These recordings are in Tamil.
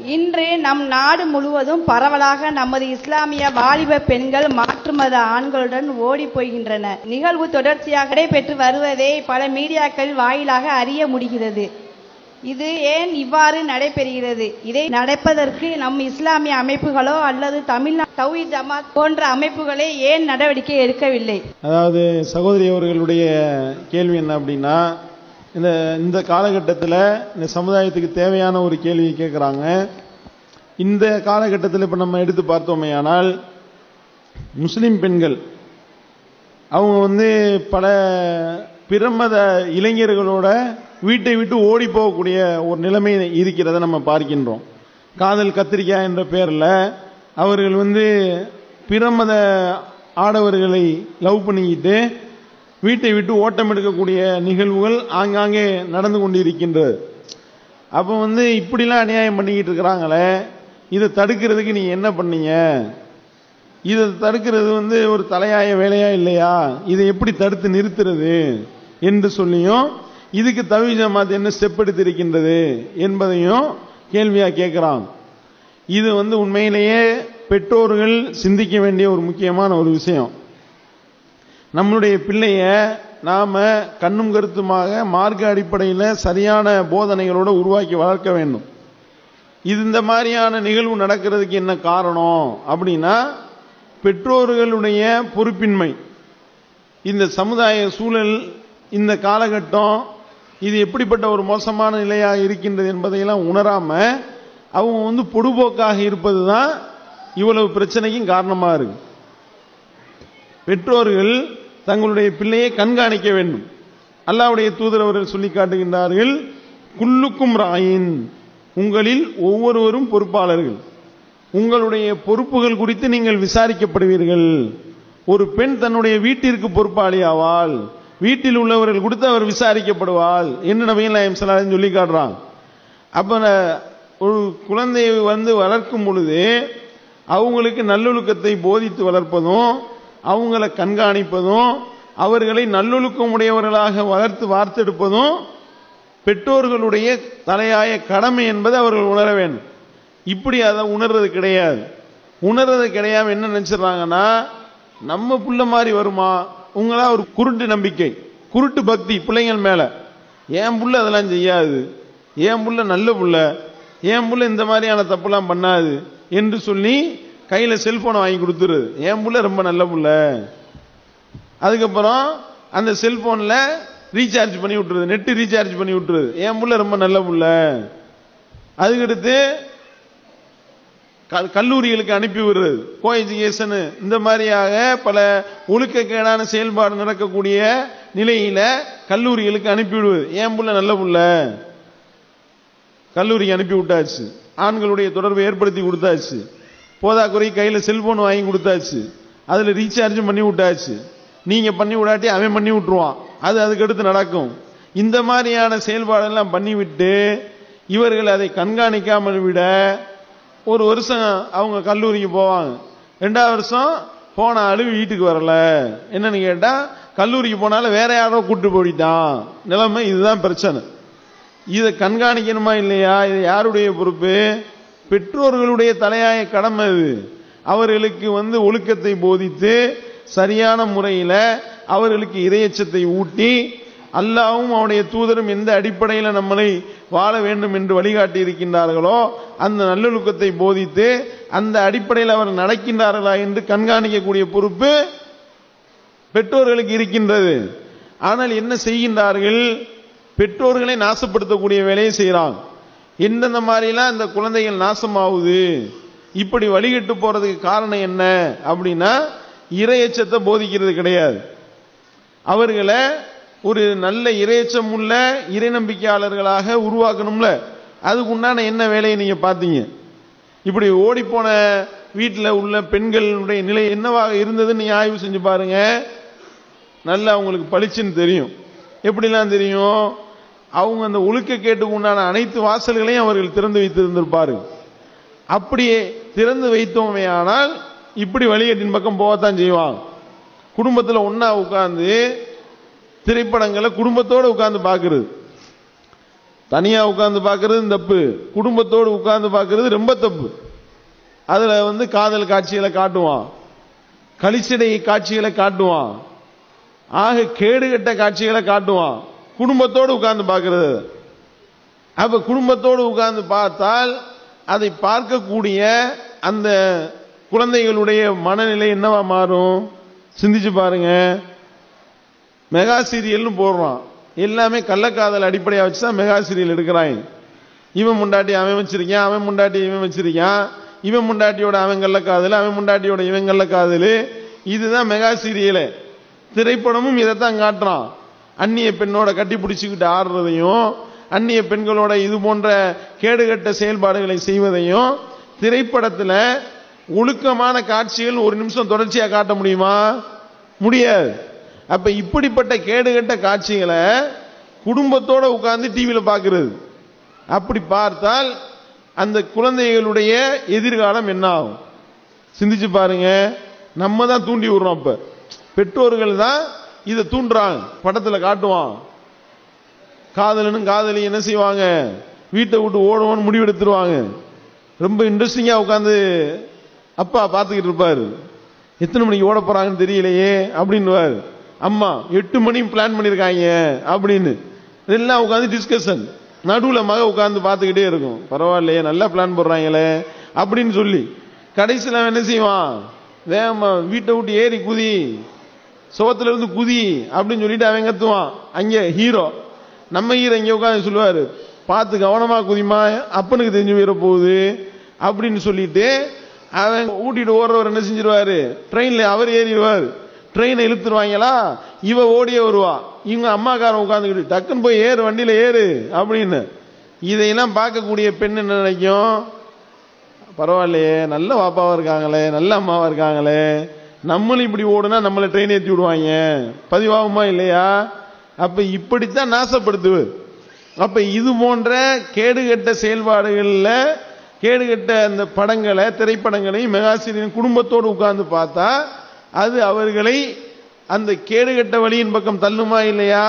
இன்று நம் நாடு முழுவதும் பரவலாக நமது இஸ்லாமிய வாலிப பெண்கள் மாற்று மத ஆண்களுடன் ஓடிப் போகின்றனர் நிகழ்வு தொடர்ச்சியாக நடைபெற்று வருவதை பல மீடியாக்கள் வாயிலாக அறிய முடிகிறது இது ஏன் இவ்வாறு நடைபெறுகிறது இதை நடப்பதற்கு நம் இஸ்லாமிய அமைப்புகளோ அல்லது தமிழ்நாடு தௌஹீத் ஜமாத் போன்ற அமைப்புகளே ஏன் நடவடிக்கை எடுக்கவில்லை அதாவது சகோதரி அவர்களுடைய கேள்வி என்ன அப்படின்னா இந்த இந்த காலகட்டத்தில் இந்த சமுதாயத்துக்கு தேவையான ஒரு கேள்வியை கேட்குறாங்க இந்த காலகட்டத்தில் இப்போ நம்ம எடுத்து பார்த்தோமே ஆனால் முஸ்லிம் பெண்கள் அவங்க வந்து பல பிரமத இளைஞர்களோட வீட்டை விட்டு ஓடி போகக்கூடிய ஒரு நிலைமை இருக்கிறதை நம்ம பார்க்கின்றோம் காதல் கத்திரிக்காய் என்ற பெயரில் அவர்கள் வந்து பிரமத ஆடவர்களை லவ் பண்ணிக்கிட்டு வீட்டை விட்டு ஓட்டம் எடுக்கக்கூடிய நிகழ்வுகள் ஆங்காங்கே நடந்து கொண்டு இருக்கின்றது அப்போ வந்து இப்படிலாம் அநியாயம் பண்ணிக்கிட்டு இருக்கிறாங்களே இதை தடுக்கிறதுக்கு நீங்க என்ன பண்ணீங்க இதை தடுக்கிறது வந்து ஒரு தலையாய வேலையா இல்லையா இதை எப்படி தடுத்து நிறுத்துறது என்று சொல்லியும் இதுக்கு தவி ஜமாத் என்ன ஸ்டெப் எடுத்திருக்கின்றது என்பதையும் கேள்வியா கேட்கிறான் இது வந்து உண்மையிலேயே பெற்றோர்கள் சிந்திக்க வேண்டிய ஒரு முக்கியமான ஒரு விஷயம் நம்மளுடைய பிள்ளைய நாம கண்ணும் கருத்துமாக மார்க்க அடிப்படையில் சரியான போதனைகளோட உருவாக்கி வளர்க்க வேண்டும் இது இந்த மாதிரியான நிகழ்வு நடக்கிறதுக்கு என்ன காரணம் அப்படின்னா பெற்றோர்களுடைய பொறுப்பின்மை இந்த சமுதாய சூழல் இந்த காலகட்டம் இது எப்படிப்பட்ட ஒரு மோசமான நிலையாக இருக்கின்றது என்பதையெல்லாம் உணராம அவங்க வந்து பொடுபோக்காக இருப்பது தான் இவ்வளவு பிரச்சனைக்கும் காரணமா இருக்கு பெற்றோர்கள் தங்களுடைய பிள்ளையை கண்காணிக்க வேண்டும் அல்லாவுடைய தூதர் அவர்கள் சொல்லி காட்டுகின்றார்கள் குல்லுக்கும் ராயின் உங்களில் ஒவ்வொருவரும் பொறுப்பாளர்கள் உங்களுடைய பொறுப்புகள் குறித்து நீங்கள் விசாரிக்கப்படுவீர்கள் ஒரு பெண் தன்னுடைய வீட்டிற்கு பொறுப்பாளி ஆவாள் வீட்டில் உள்ளவர்கள் கொடுத்து அவர் விசாரிக்கப்படுவாள் என்று நபிகள் நாயம் சலாஹம் சொல்லி காட்டுறான் அப்ப ஒரு குழந்தையை வந்து வளர்க்கும் பொழுது அவங்களுக்கு நல்லொழுக்கத்தை போதித்து வளர்ப்பதும் அவங்கள கண்காணிப்பதும் அவர்களை நல்லொழுக்கம் உடையவர்களாக வளர்த்து வார்த்தெடுப்பதும் பெற்றோர்களுடைய தலையாய கடமை என்பதை அவர்கள் உணர வேண்டும் இப்படி அதை உணர்றது கிடையாது உணர்றது கிடையாம என்ன நினைச்சிடறாங்கன்னா நம்ம புள்ள மாதிரி வருமா உங்களா ஒரு குருட்டு நம்பிக்கை குருட்டு பக்தி பிள்ளைங்கள் மேல என் புள்ள அதெல்லாம் செய்யாது என் புள்ள நல்ல புள்ள என் புள்ள இந்த மாதிரியான தப்புலாம் பண்ணாது என்று சொல்லி கையில செல்போனை வாங்கி கொடுத்துருது என் புள்ள ரொம்ப நல்ல புள்ள அதுக்கப்புறம் அந்த செல்போன்ல ரீசார்ஜ் பண்ணி விட்டுருது நெட் ரீசார்ஜ் பண்ணி விட்டுருது என் புள்ள ரொம்ப நல்ல புள்ள அதுக்கடுத்து க- கல்லூரிகளுக்கு அனுப்பி விடுறது கோ எஜுகேஷன் இந்த மாதிரியாக பல ஒழுக்கக்கேடான செயல்பாடு நடக்கக்கூடிய நிலையில கல்லூரிகளுக்கு அனுப்பி விடுவது ஏன் புள்ள நல்ல புள்ள கல்லூரிக்கு அனுப்பி விட்டாச்சு ஆண்களுடைய தொடர்பை ஏற்படுத்தி கொடுத்தாச்சு போதாக்குறை கையில செல்போன் வாங்கி கொடுத்தாச்சு அதுல ரீசார்ஜும் பண்ணி விட்டாச்சு நீங்க பண்ணி விடாட்டி அவன் பண்ணி விட்டுருவான் அது அதுக்கு அடுத்து நடக்கும் இந்த மாதிரியான செயல்பாடெல்லாம் பண்ணிவிட்டு இவர்கள் அதை கண்காணிக்காமல் விட ஒரு வருஷம் அவங்க கல்லூரிக்கு போவாங்க ரெண்டாவது வருஷம் போன ஆளு வீட்டுக்கு வரல என்னன்னு கேட்டா கல்லூரிக்கு போனாலும் வேற யாரோ கூட்டு போயிட்டான் நிலைமை இதுதான் பிரச்சனை இதை கண்காணிக்கணுமா இல்லையா இது யாருடைய பொறுப்பு பெற்றோர்களுடைய தலையாய கடமை இது அவர்களுக்கு வந்து ஒழுக்கத்தை போதித்து சரியான முறையில அவர்களுக்கு இரையச்சத்தை ஊட்டி அல்லாவும் அவனுடைய தூதரும் எந்த அடிப்படையில் நம்மளை வாழ வேண்டும் என்று வழிகாட்டி இருக்கின்றார்களோ அந்த நல்லொழுக்கத்தை போதித்து அந்த அடிப்படையில் அவர் நடக்கின்றார்களா என்று கண்காணிக்கக்கூடிய பொறுப்பு பெற்றோர்களுக்கு இருக்கின்றது ஆனால் என்ன செய்கின்றார்கள் பெற்றோர்களை நாசப்படுத்தக்கூடிய வேலையை செய்கிறாங்க எந்தெந்த மாதிரிலாம் இந்த குழந்தைகள் நாசமாகுது இப்படி வழிகட்டு போறதுக்கு காரணம் என்ன அப்படின்னா இரையச்சத்தை போதிக்கிறது கிடையாது அவர்களை ஒரு நல்ல இரையச்சம் உள்ள இறை நம்பிக்கையாளர்களாக உருவாக்கணும்ல அதுக்கு உண்டான என்ன வேலையை நீங்க பார்த்தீங்க இப்படி ஓடிப்போன வீட்டில் உள்ள பெண்களுடைய நிலை என்னவாக இருந்ததுன்னு நீங்க ஆய்வு செஞ்சு பாருங்க நல்லா அவங்களுக்கு பளிச்சுன்னு தெரியும் எப்படிலாம் தெரியும் அவங்க அந்த ஒழுக்க கேட்டுக்கு உண்டான அனைத்து வாசல்களையும் அவர்கள் திறந்து வைத்திருந்திருப்பார்கள் அப்படியே திறந்து வைத்தோமே ஆனால் இப்படி வழிகட்டின் பக்கம் போகத்தான் செய்வாங்க குடும்பத்தில் ஒண்ணா உட்கார்ந்து திரைப்படங்களை குடும்பத்தோட உட்கார்ந்து பார்க்கிறது தனியா உட்கார்ந்து பார்க்கறது தப்பு குடும்பத்தோடு உட்கார்ந்து பார்க்கறது ரொம்ப தப்பு அதுல வந்து காதல் காட்சிகளை காட்டுவான் கலிச்சடை காட்சிகளை காட்டுவான் ஆக கேடுகட்ட காட்சிகளை காட்டுவான் குடும்பத்தோடு உட்கார்ந்து பார்க்கிறது அப்ப குடும்பத்தோடு உட்கார்ந்து பார்த்தால் அதை பார்க்கக்கூடிய அந்த குழந்தைகளுடைய மனநிலை என்னவா மாறும் சிந்திச்சு பாருங்க மெகா சீரியல்னு போடுறான் எல்லாமே கள்ளக்காதல் அடிப்படையா வச்சு தான் மெகா சீரியல் எடுக்கிறாங்க இவன் முண்டாட்டி அவன் வச்சிருக்கான் அவன் முண்டாட்டி இவன் வச்சிருக்கான் இவன் முண்டாட்டியோட அவன் கள்ளக்காதல் அவன் முண்டாட்டியோட இவன் கள்ளக்காதல் இதுதான் மெகா சீரியலு திரைப்படமும் இதைத்தான் காட்டுறான் அந்நிய பெண்ணோட கட்டி பிடிச்சிக்கிட்டு ஆடுறதையும் அந்நிய பெண்களோட இது போன்ற கேடுகட்ட செயல்பாடுகளை செய்வதையும் திரைப்படத்துல ஒழுக்கமான காட்சிகள் ஒரு நிமிஷம் தொடர்ச்சியா காட்ட முடியுமா முடியாது அப்ப இப்படிப்பட்ட கேடுகட்ட காட்சிகளை குடும்பத்தோட உட்கார்ந்து டிவியில பார்க்கிறது அப்படி பார்த்தால் அந்த குழந்தைகளுடைய எதிர்காலம் என்ன ஆகும் சிந்திச்சு பாருங்க நம்ம தான் தூண்டி விடுறோம் அப்ப பெற்றோர்கள் தான் இதை தூண்டுறாங்க படத்துல காட்டுவான் காதலனும் காதலி என்ன செய்வாங்க வீட்டை விட்டு ஓடுவோன்னு முடிவெடுத்துருவாங்க ரொம்ப இன்ட்ரெஸ்டிங்கா உட்காந்து அப்பா பார்த்துக்கிட்டு இருப்பாரு எத்தனை மணிக்கு ஓட போறாங்கன்னு தெரியலையே அப்படின்னுவார் அம்மா எட்டு மணி பிளான் பண்ணிருக்காங்க அப்படின்னு இதெல்லாம் உட்காந்து டிஸ்கஷன் நடுவுல மக உட்காந்து பார்த்துக்கிட்டே இருக்கும் பரவாயில்லையே நல்லா பிளான் போடுறாங்களே அப்படின்னு சொல்லி கடைசியில் அவன் என்ன செய்வான் வேகமா வீட்டை விட்டு ஏறி குதி சுவத்துல இருந்து குதி அப்படின்னு சொல்லிட்டு அவன் கத்துவான் அங்க ஹீரோ நம்ம ஹீரோ இங்க உட்காந்து சொல்லுவாரு பார்த்து கவனமா குதிமா அப்பனுக்கு தெரிஞ்சு போயிட போகுது அப்படின்னு சொல்லிட்டு அவன் ஊட்டிட்டு ஓடுறவர் என்ன செஞ்சிருவாரு ட்ரெயின்ல அவர் ஏறிடுவார் ட்ரெயினை இழுத்துருவாங்களா இவ ஓடியே வருவா இவங்க அம்மாக்காரன் உட்காந்துக்கிட்டு டக்குன்னு போய் ஏறு வண்டியில ஏறு அப்படின்னு இதையெல்லாம் பார்க்கக்கூடிய பெண் என்ன நினைக்கும் பரவாயில்லையே நல்ல பாப்பாவா இருக்காங்களே நல்ல அம்மாவா இருக்காங்களே நம்மளும் இப்படி ஓடுனா நம்மளை ட்ரெயின் ஏற்றி விடுவாங்க பதிவாகுமா இல்லையா அப்ப இப்படித்தான் நாசப்படுத்துவது அப்ப இது போன்ற கேடுகட்ட செயல்பாடுகள்ல கேடுகட்ட அந்த படங்களை திரைப்படங்களை மெகாசிரியன் குடும்பத்தோடு உட்கார்ந்து பார்த்தா அது அவர்களை அந்த கேடுகட்ட வழியின் பக்கம் தள்ளுமா இல்லையா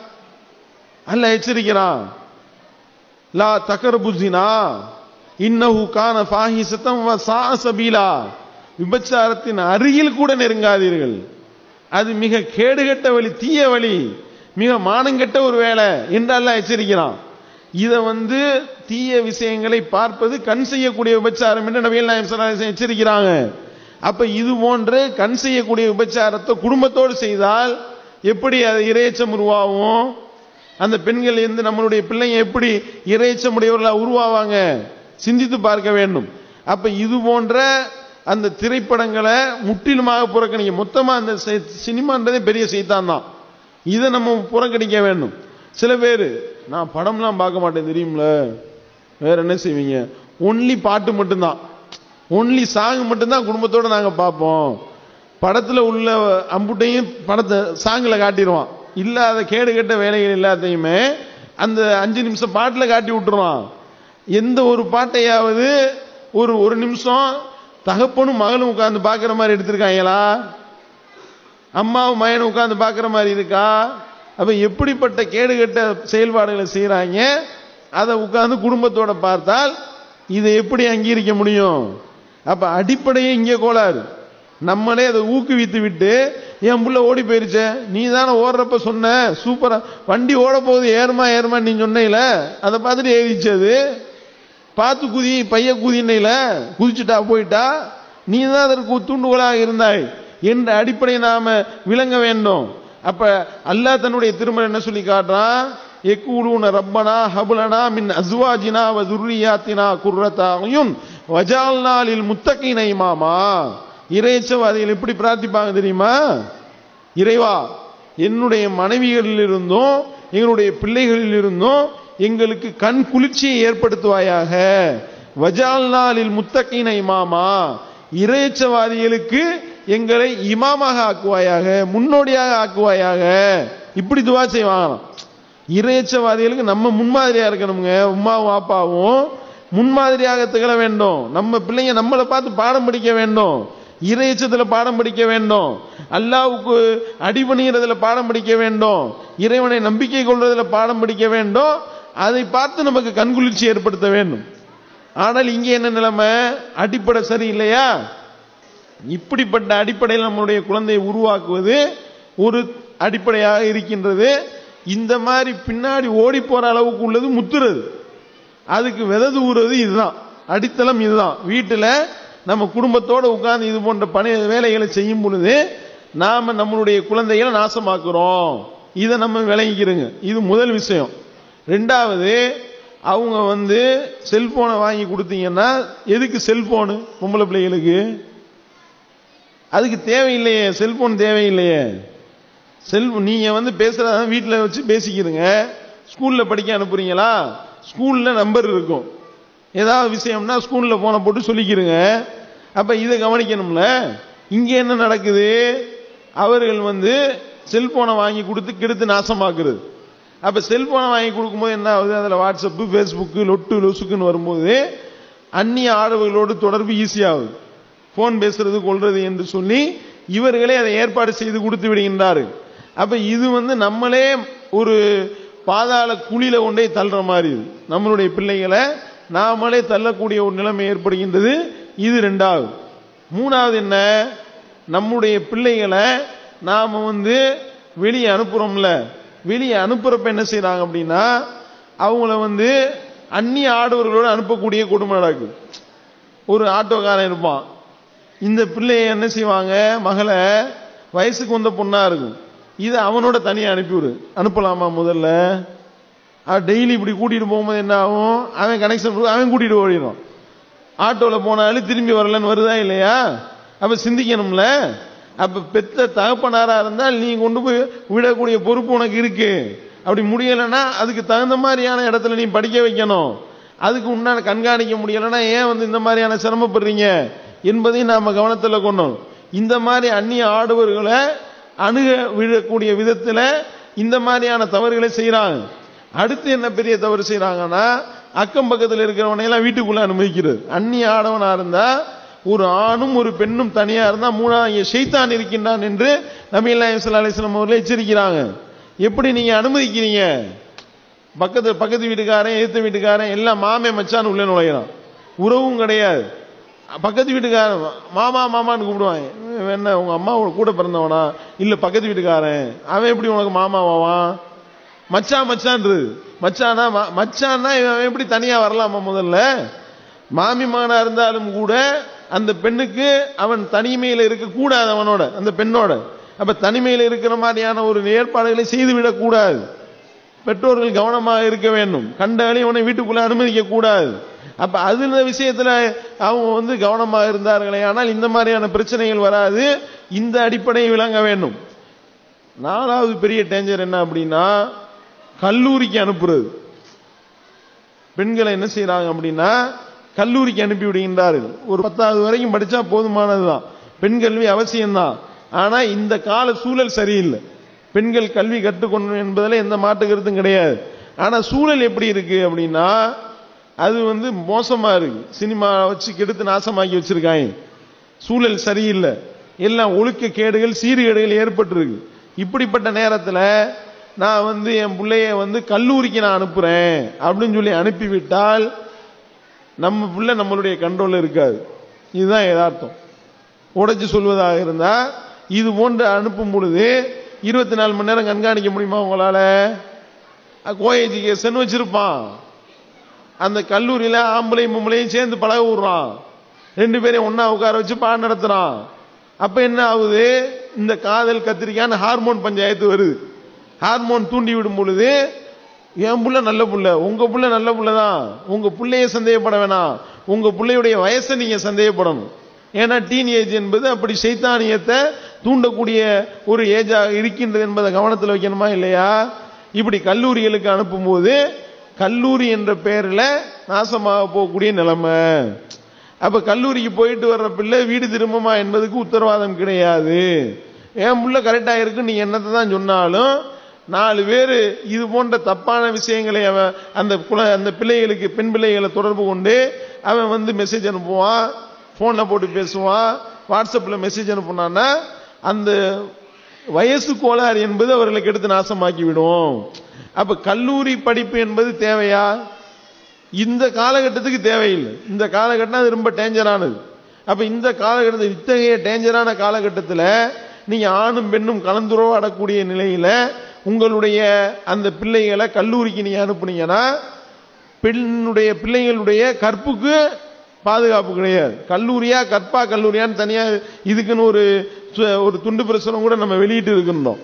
அல்ல எச்சரிக்கிறான் லா தகர்புசினா இன்னஹு கான ஃபாஹிசத்தம் வ சா சபீலா விபச்சாரத்தின் அருகில் கூட நெருங்காதீர்கள் அது மிக கேடுகட்ட வழி தீய வழி மிக மானங்கெட்ட ஒரு வேலை என்று அல்லாஹ் எச்சரிக்கிறான் இதை வந்து தீய விஷயங்களை பார்ப்பது கண் செய்யக்கூடிய விபச்சாரம் என்று நபிகள் நாயம் ஸல்லல்லாஹு அலைஹி வஸல்லம் எச்சரிக்கிறாங்க அப்ப இது போன்று கண் செய்யக்கூடிய விபச்சாரத்தை குடும்பத்தோடு செய்தால் எப்படி அது இரையச்சம் உருவாகும் அந்த பெண்கள் இருந்து நம்மளுடைய பிள்ளைங்க எப்படி இறைச்சம் உடையவர்களா உருவாவாங்க சிந்தித்து பார்க்க வேண்டும் அப்ப இது போன்ற அந்த திரைப்படங்களை முற்றிலுமாக புறக்கணிக்க மொத்தமா அந்த செ- சினிமான்றதே பெரிய சைத்தான் தான் இதை நம்ம புறக்கணிக்க வேண்டும் சில பேர் நான் படம்லாம் பார்க்க மாட்டேன் தெரியும்ல வேற என்ன செய்வீங்க ஒன்லி பாட்டு மட்டும்தான் ஒன்லி சாங் மட்டும்தான் குடும்பத்தோட நாங்க பார்ப்போம் படத்துல உள்ள அம்புட்டையும் படத்தை சாங்ல காட்டிடுவான் இல்லாத கேடு கெட்ட வேலைகள் எல்லாத்தையுமே அந்த அஞ்சு நிமிஷம் பாட்டுல காட்டி விட்டுருவான் எந்த ஒரு பாட்டையாவது ஒரு ஒரு நிமிஷம் தகப்பனும் மகளும் உட்கார்ந்து பார்க்குற மாதிரி எடுத்திருக்காங்களா அம்மாவும் மகனும் உட்கார்ந்து பார்க்குற மாதிரி இருக்கா அப்ப எப்படிப்பட்ட கேடுகட்ட செயல்பாடுகளை செய்றாங்க அதை உட்கார்ந்து குடும்பத்தோட பார்த்தால் இதை எப்படி அங்கீகரிக்க முடியும் அப்ப அடிப்படையே இங்கே கோளாறு நம்மளே அதை ஊக்குவித்து விட்டு என் புள்ள ஓடி போயிருச்சே நீ தானே ஓடுறப்ப சொன்ன சூப்பரா வண்டி ஓட போகுது ஏறுமா ஏறுமா நீ சொன்னையில அதை பார்த்துட்டு ஏறிச்சு அது பார்த்து குதி பைய குதினையில குதிச்சுட்டா போயிட்டா நீ தான் அதற்கு தூண்டுகோலாக இருந்தாய் என்ற அடிப்படை நாம விளங்க வேண்டும் அப்ப அல்லாஹ் தன்னுடைய திருமணம் என்ன சொல்லி காட்டுறான் எக்கூலூன ரப்பனா ஹபுலனா மின் அஸ்வாஜினா வ துர்ரியாத்தினா குர்ரத்தாயும் வஜால்நாளில் முத்தகீன இமாமா இறைச்சவாதிகள் எப்படி பிரார்த்திப்பாங்க தெரியுமா இறைவா என்னுடைய மனைவிகளில் இருந்தும் எங்களுடைய பிள்ளைகளில் இருந்தும் எங்களுக்கு கண் குளிர்ச்சியை ஏற்படுத்துவாயாக வஜால்நாளில் முத்தகீன இமாமா இறைச்சவாதிகளுக்கு எங்களை இமாமாக ஆக்குவாயாக முன்னோடியாக ஆக்குவாயாக இப்படி துவா செய்வாங்களாம் இறைச்சவாதிகளுக்கு நம்ம முன்மாதிரியா இருக்கணுங்க உமாவும் அப்பாவும் முன்மாதிரியாக திகழ வேண்டும் நம்ம பிள்ளைங்க நம்மளை பார்த்து பாடம் படிக்க வேண்டும் இறைச்சத்துல பாடம் படிக்க வேண்டும் அல்லாவுக்கு அடிபணிகிறதுல பாடம் படிக்க வேண்டும் இறைவனை நம்பிக்கை கொள்றதுல பாடம் படிக்க வேண்டும் அதை பார்த்து நமக்கு கண்குளிர்ச்சி ஏற்படுத்த வேண்டும் ஆனால் இங்கே என்ன நிலைமை அடிப்படை சரியில்லையா இப்படிப்பட்ட அடிப்படையில் நம்மளுடைய குழந்தையை உருவாக்குவது ஒரு அடிப்படையாக இருக்கின்றது இந்த மாதிரி பின்னாடி ஓடி போற அளவுக்கு உள்ளது முத்துறது அதுக்கு விதை தூறது இதுதான் அடித்தளம் இதுதான் வீட்டுல நம்ம குடும்பத்தோட உட்கார்ந்து இது போன்ற பணி வேலைகளை செய்யும் பொழுது நாம நம்மளுடைய குழந்தைகளை நாசமாக்குறோம் இதை நம்ம விளங்கிக்கிறோங்க இது முதல் விஷயம் ரெண்டாவது அவங்க வந்து செல்போனை வாங்கி கொடுத்தீங்கன்னா எதுக்கு செல்போனு பொம்பளை பிள்ளைகளுக்கு அதுக்கு தேவையில்லையே செல்போன் தேவையில்லையே செல் நீங்க வந்து பேசுறத வீட்டில் வச்சு பேசிக்கிறீங்க ஸ்கூல்ல படிக்க அனுப்புறீங்களா ஸ்கூல்ல நம்பர் இருக்கும் ஏதாவது விஷயம்னா ஸ்கூல்ல போன போட்டு சொல்லிக்கிறீங்க அப்ப இதை கவனிக்கணும்ல இங்க என்ன நடக்குது அவர்கள் வந்து செல்போனை வாங்கி கொடுத்து கெடுத்து நாசமாக்குறது அப்ப செல்போனை வாங்கி கொடுக்கும்போது என்ன ஆகுது அதுல வாட்ஸ்அப்பு ஃபேஸ்புக்கு லொட்டு லொசுக்குன்னு வரும்போது அந்நிய ஆடவர்களோடு தொடர்பு ஈஸியாகுது போன் பேசுறது கொள்றது என்று சொல்லி இவர்களே அதை ஏற்பாடு செய்து கொடுத்து விடுகின்றார்கள் அப்ப இது வந்து நம்மளே ஒரு பாதாள குழியில கொண்டே தள்ளுற மாதிரி இது. நம்மளுடைய பிள்ளைகளை நாமளே தள்ளக்கூடிய ஒரு நிலைமை ஏற்படுகின்றது இது ரெண்டாவது மூணாவது என்ன நம்முடைய பிள்ளைகளை நாம வந்து வெளியே அனுப்புறோம்ல வெளியே அனுப்புறப்ப என்ன செய்றாங்க அப்படின்னா அவங்கள வந்து அந்நிய ஆடவர்களோடு அனுப்பக்கூடிய கொடுமை நடக்குது ஒரு ஆட்டோக்காரன் இருப்பான் இந்த பிள்ளைய என்ன செய்வாங்க மகளை வயசுக்கு வந்த பொண்ணா இருக்கும் இதை அவனோட தனியா அனுப்பிவிடு அனுப்பலாமா முதல்ல டெய்லி இப்படி கூட்டிட்டு போகும்போது என்ன ஆகும் அவன் கனெக்ஷன் அவன் கூட்டிட்டு ஓடிடும் ஆட்டோல போனாலும் திரும்பி வரலன்னு வருதா இல்லையா அப்ப சிந்திக்கணும்ல அப்ப பெத்த தகப்பனாரா இருந்தால் நீ கொண்டு போய் விடக்கூடிய பொறுப்பு உனக்கு இருக்கு அப்படி முடியலைன்னா அதுக்கு தகுந்த மாதிரியான இடத்துல நீ படிக்க வைக்கணும் அதுக்கு உண்டான கண்காணிக்க முடியலைன்னா ஏன் வந்து இந்த மாதிரியான சிரமப்படுறீங்க என்பதையும் நாம கவனத்துல கொண்டோம் இந்த மாதிரி அந்நிய ஆடவர்களை அணுக விழக்கூடிய விதத்துல இந்த மாதிரியான தவறுகளை செய்யறாங்க அடுத்து என்ன பெரிய தவறு செய்யறாங்கன்னா அக்கம் பக்கத்தில் இருக்கிறவனை எல்லாம் வீட்டுக்குள்ள அனுமதிக்கிறது அந்நிய ஆடவனா இருந்தா ஒரு ஆணும் ஒரு பெண்ணும் தனியா இருந்தா மூணாவது ஷைத்தான் இருக்கின்றான் என்று நபி அலிஸ்லாம் அவர்கள் எச்சரிக்கிறாங்க எப்படி நீங்க அனுமதிக்கிறீங்க பக்கத்து பக்கத்து வீட்டுக்காரன் எதிர்த்த வீட்டுக்காரன் எல்லாம் மாமே மச்சான் உள்ள நுழைகிறான் உறவும் கிடையாது பக்கத்து வீட்டுக்காரன் மாமா மாமான்னு கூப்பிடுவான் இவன் என்ன உங்க அம்மா கூட பிறந்தவனா இல்ல பக்கத்து வீட்டுக்காரன் அவன் எப்படி உனக்கு மாமாவான் மச்சான் மச்சான்றது மச்சானா ம- மச்சான்னா இவன் எப்படி தனியா வரலாமா முதல்ல மாமி மகனா இருந்தாலும் கூட அந்த பெண்ணுக்கு அவன் தனிமையில இருக்க கூடாது அவனோட அந்த பெண்ணோட அப்ப தனிமையில இருக்கிற மாதிரியான ஒரு ஏற்பாடுகளை செய்துவிடக் கூடாது பெற்றோர்கள் கவனமாக இருக்க வேண்டும் கண்டாலே அவனை வீட்டுக்குள்ள அனுமதிக்க கூடாது அப்ப அது இந்த விஷயத்துல அவங்க வந்து கவனமாக இருந்தார்களே ஆனால் இந்த மாதிரியான பிரச்சனைகள் வராது இந்த அடிப்படையை விளங்க வேண்டும் நாலாவது பெரிய டேஞ்சர் என்ன அப்படின்னா கல்லூரிக்கு அனுப்புறது பெண்களை என்ன செய்யறாங்க அப்படின்னா கல்லூரிக்கு அனுப்பி விடுகின்றார்கள் ஒரு பத்தாவது வரைக்கும் படிச்சா போதுமானதுதான் பெண் கல்வி அவசியம்தான் ஆனா இந்த கால சூழல் சரியில்லை பெண்கள் கல்வி கற்றுக்கொள்ளணும் என்பதில் எந்த மாற்று கருத்தும் கிடையாது ஆனா சூழல் எப்படி இருக்கு அப்படின்னா அது வந்து மோசமா இருக்கு சினிமா வச்சு கெடுத்து நாசமாக்கி வச்சிருக்காங்க சூழல் சரியில்லை எல்லாம் ஒழுக்க கேடுகள் சீர்கேடுகள் ஏற்பட்டிருக்கு இப்படிப்பட்ட நேரத்துல நான் வந்து என் பிள்ளைய வந்து கல்லூரிக்கு நான் அனுப்புறேன் அப்படின்னு சொல்லி அனுப்பிவிட்டால் நம்ம பிள்ளை நம்மளுடைய கண்ட்ரோல்ல இருக்காது இதுதான் யதார்த்தம் உடைச்சு சொல்வதாக இருந்தா இது போன்று அனுப்பும் பொழுது இருபத்தி நாலு மணி நேரம் கண்காணிக்க முடியுமா உங்களால கோ எஜுகேஷன் வச்சிருப்பான் அந்த கல்லூரியில ஆம்பளையும் பொம்பளையும் சேர்ந்து பழக விடுறான் ரெண்டு பேரையும் ஒண்ணா உட்கார வச்சு பாடம் நடத்துறான் அப்ப என்ன ஆகுது இந்த காதல் கத்திரிக்கான ஹார்மோன் பஞ்சாயத்து வருது ஹார்மோன் தூண்டி விடும் பொழுது என் புள்ள நல்ல புள்ள உங்க புள்ள நல்ல புள்ள தான் உங்க புள்ளைய சந்தேகப்பட வேணாம் உங்க புள்ளையுடைய வயசை நீங்க சந்தேகப்படணும் ஏன்னா டீன் ஏஜ் என்பது அப்படி சைத்தானியத்தை தூண்டக்கூடிய ஒரு ஏஜாக இருக்கின்றது என்பதை கவனத்தில் வைக்கணுமா இல்லையா இப்படி கல்லூரிகளுக்கு அனுப்பும்போது கல்லூரி என்ற பெயரில் நாசமாக போகக்கூடிய நிலைமை அப்ப கல்லூரிக்கு போயிட்டு வர்ற பிள்ளை வீடு திரும்புமா என்பதுக்கு உத்தரவாதம் கிடையாது என் புள்ள கரெக்டா இருக்கு நீ என்னத்தை தான் சொன்னாலும் நாலு பேர் இது போன்ற தப்பான விஷயங்களை அவன் அந்த குல அந்த பிள்ளைகளுக்கு பெண் பிள்ளைகளை தொடர்பு கொண்டு அவன் வந்து மெசேஜ் அனுப்புவான் போன்ல போட்டு பேசுவான் வாட்ஸ்அப்ல மெசேஜ் அனுப்புனான்னா அந்த வயசு கோளாறு என்பது அவர்களை கெடுத்து நாசமாக்கி விடும் அப்ப கல்லூரி படிப்பு என்பது தேவையா இந்த காலகட்டத்துக்கு தேவையில்லை இந்த காலகட்டம் அது ரொம்ப டேஞ்சரானது அப்ப இந்த காலகட்டத்தில் இத்தகைய டேஞ்சரான காலகட்டத்தில் நீங்க ஆணும் பெண்ணும் கலந்துரையாடக்கூடிய நிலையில உங்களுடைய அந்த பிள்ளைகளை கல்லூரிக்கு நீங்க அனுப்புனீங்கன்னா பெண்ணுடைய பிள்ளைகளுடைய கற்புக்கு பாதுகாப்பு கிடையாது கல்லூரியா கற்பா கல்லூரியான்னு தனியா இதுக்குன்னு ஒரு சு- ஒரு துண்டு பிரசுரம் கூட நம்ம வெளியிட்டு இருக்கின்றோம்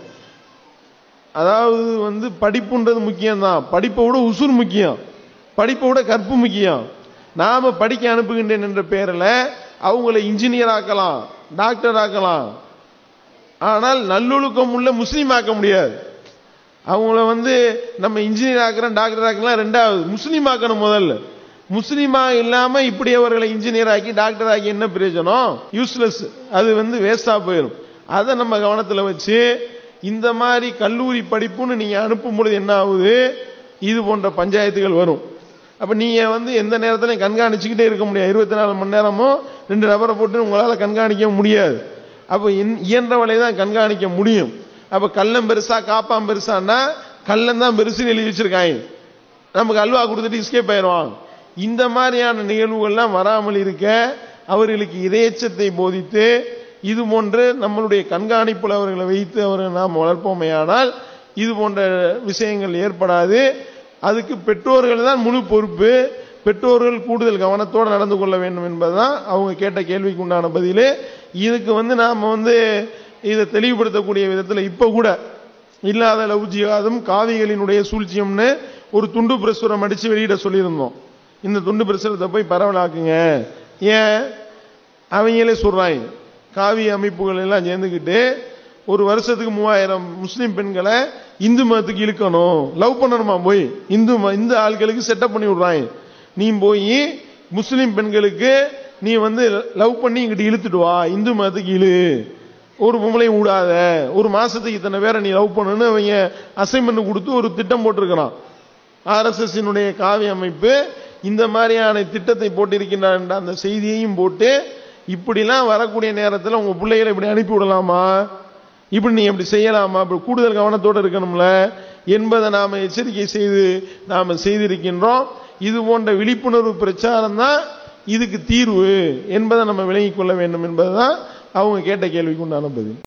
அதாவது வந்து படிப்புன்றது முக்கியம்தான் படிப்பை விட உசுர் முக்கியம் படிப்பை விட கற்பு முக்கியம் நாம படிக்க அனுப்புகின்றேன் என்ற பெயரில் அவங்கள இன்ஜினியர் ஆக்கலாம் டாக்டர் ஆக்கலாம் ஆனால் நல்லொழுக்கம் உள்ள முஸ்லீம் ஆக்க முடியாது அவங்கள வந்து நம்ம இன்ஜினியர் ஆக்குறோம் டாக்டர் ஆக்கலாம் ரெண்டாவது முஸ்லீம் ஆக்கணும் முதல்ல முஸ்லீமா இல்லாம இப்படி அவர்களை இன்ஜினியர் ஆக்கி டாக்டர் ஆக்கி என்ன பிரயோஜனம் யூஸ்லெஸ் அது வந்து வேஸ்டா போயிடும் அதை நம்ம கவனத்துல வச்சு இந்த மாதிரி கல்லூரி படிப்புன்னு நீங்க அனுப்பும் பொழுது என்ன ஆகுது இது போன்ற பஞ்சாயத்துகள் வரும் அப்ப நீங்க வந்து எந்த நேரத்திலையும் கண்காணிச்சுக்கிட்டே இருக்க முடியாது இருபத்தி நாலு மணி நேரமும் ரெண்டு நபரை போட்டு உங்களால கண்காணிக்க முடியாது அப்ப இன்- இயன்ற வழியை தான் கண்காணிக்க முடியும் அப்ப கள்ளம் பெருசா காப்பாம் பெருசான்னா கள்ளம் தான் பெருசுன்னு எழுதி வச்சிருக்காங்க நமக்கு அல்வா கொடுத்துட்டு இஸ்கேப் ஆயிடுவாங்க இந்த மாதிரியான நிகழ்வுகள்லாம் வராமல் இருக்க அவர்களுக்கு இரையச்சத்தை போதித்து இது போன்று நம்மளுடைய கண்காணிப்பில் அவர்களை வைத்து அவர்களை நாம் வளர்ப்போமேயானால் இது போன்ற விஷயங்கள் ஏற்படாது அதுக்கு பெற்றோர்கள் தான் முழு பொறுப்பு பெற்றோர்கள் கூடுதல் கவனத்தோடு நடந்து கொள்ள வேண்டும் என்பதுதான் அவங்க கேட்ட கேள்விக்கு உண்டான பதில் இதுக்கு வந்து நாம வந்து இதை தெளிவுபடுத்தக்கூடிய விதத்தில் இப்ப கூட இல்லாத லவ் ஜிகாதும் காவிகளினுடைய சூழ்ச்சியம்னு ஒரு துண்டு பிரசுரம் அடிச்சு வெளியிட சொல்லியிருந்தோம் இந்த துண்டு பிரசுரத்தை போய் பரவலாக்குங்க ஏன் அவங்களே சொல்றாங்க காவி அமைப்புகள் எல்லாம் சேர்ந்துக்கிட்டு ஒரு வருஷத்துக்கு மூவாயிரம் முஸ்லிம் பெண்களை இந்து மதத்துக்கு இழுக்கணும் லவ் பண்ணணுமா போய் இந்து ம- இந்து ஆட்களுக்கு செட்டப் பண்ணி விடுறாங்க நீ போய் முஸ்லிம் பெண்களுக்கு நீ வந்து லவ் பண்ணி இங்கிட்டு இழுத்துட்டு வா இந்து மதத்துக்கு இழு ஒரு பொம்பளையும் விடாத ஒரு மாசத்துக்கு இத்தனை பேரை நீ லவ் பண்ணணும்னு அவங்க அசைன்மெண்ட் கொடுத்து ஒரு திட்டம் போட்டிருக்கிறான் ஆர்எஸ்எஸ் காவி அமைப்பு இந்த மாதிரியான திட்டத்தை போட்டிருக்கின்றார் என்ற அந்த செய்தியையும் போட்டு இப்படிலாம் வரக்கூடிய நேரத்தில் உங்க பிள்ளைகளை இப்படி அனுப்பி விடலாமா இப்படி நீ இப்படி செய்யலாமா இப்படி கூடுதல் கவனத்தோடு இருக்கணும்ல என்பதை நாம எச்சரிக்கை செய்து நாம செய்திருக்கின்றோம் இது போன்ற விழிப்புணர்வு பிரச்சாரம் தான் இதுக்கு தீர்வு என்பதை நம்ம விளங்கிக் கொள்ள வேண்டும் என்பதுதான் அவங்க கேட்ட கேள்விக்கு உண்டான பதில்